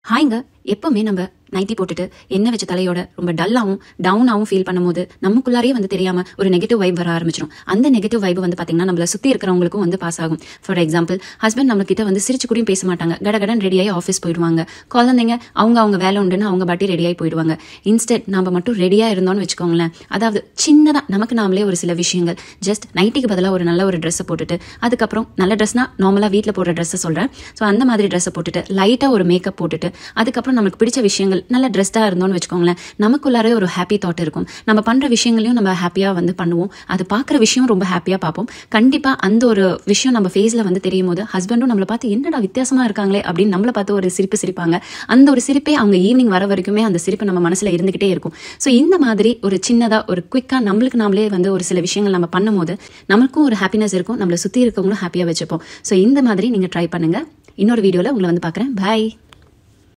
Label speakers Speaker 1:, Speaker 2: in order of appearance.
Speaker 1: ஹாய்ங்க எப்பவுமே நம்ம நைட்டி போட்டுட்டு எண்ணெய் வச்ச தலையோட ரொம்ப டல்லாவும் டவுனாகவும் ஃபீல் பண்ணும்போது நமக்குள்ளாரே வந்து தெரியாம ஒரு நெகட்டிவ் வைப் வர ஆரம்பிச்சிடும் அந்த நெகட்டிவ் வைப் வந்து பாத்தீங்கன்னா நம்மள சுத்தி இருக்கிறவங்களுக்கும் வந்து பாஸ் ஆகும் ஃபார் எக்ஸாம்பிள் ஹஸ்பண்ட் நம்ம கிட்ட வந்து சிரிச்சு கூடயும் பேச மாட்டாங்க கடகடன் ரெடியாகி ஆஃபீஸ் போயிடுவாங்க குழந்தைங்க அவங்க அவங்க வேலை உண்டுன்னு அவங்க பாட்டி ரெடியாகி போயிடுவாங்க இன்ஸ்டெட் நம்ம மட்டும் ரெடியா இருந்தோம்னு வச்சுக்கோங்களேன் அதாவது சின்னதா நமக்கு நாமளே ஒரு சில விஷயங்கள் ஜஸ்ட் நைட்டிக்கு பதிலாக ஒரு நல்ல ஒரு ட்ரெஸ்ஸை போட்டுட்டு அதுக்கப்புறம் நல்ல ட்ரெஸ்னா நார்மலாக வீட்டில் போடுற ட்ரெஸ்ஸை சொல்கிறேன் ஸோ அந்த மாதிரி ட்ரெஸ்ஸை போட்டுட்டு லைட்டாக ஒரு மேக்கப் போட்டுட்டு அதுக்கப்புறம் நமக்கு பிடிச்ச விஷயங்கள் நல்ல ட்ரெஸ்டாக இருந்தோம்னு வச்சுக்கோங்களேன் நமக்குள்ளாரே ஒரு ஹாப்பி தாட் இருக்கும் நம்ம பண்ணுற விஷயங்களையும் நம்ம ஹாப்பியாக வந்து பண்ணுவோம் அது பார்க்குற விஷயம் ரொம்ப ஹாப்பியாக பார்ப்போம் கண்டிப்பாக அந்த ஒரு விஷயம் நம்ம ஃபேஸில் வந்து தெரியும் போது ஹஸ்பண்டும் நம்மளை பார்த்து என்னடா வித்தியாசமாக இருக்காங்களே அப்படின்னு நம்மளை பார்த்து ஒரு சிரிப்பு சிரிப்பாங்க அந்த ஒரு சிரிப்பே அவங்க ஈவினிங் வர வரைக்குமே அந்த சிரிப்பு நம்ம மனசில் இருந்துகிட்டே இருக்கும் ஸோ இந்த மாதிரி ஒரு சின்னதாக ஒரு குயிக்காக நம்மளுக்கு நாமளே வந்து ஒரு சில விஷயங்கள் நம்ம பண்ணும்போது நமக்கும் ஒரு ஹாப்பினஸ் இருக்கும் நம்மளை சுற்றி இருக்கவங்களும் ஹாப்பியாக வச்சுப்போம் ஸோ இந்த மாதிரி நீங்கள் ட்ரை பண்ணுங்கள் இன்னொரு வீடியோவில் உங்களை வந்து பார்க்குறேன் பாய்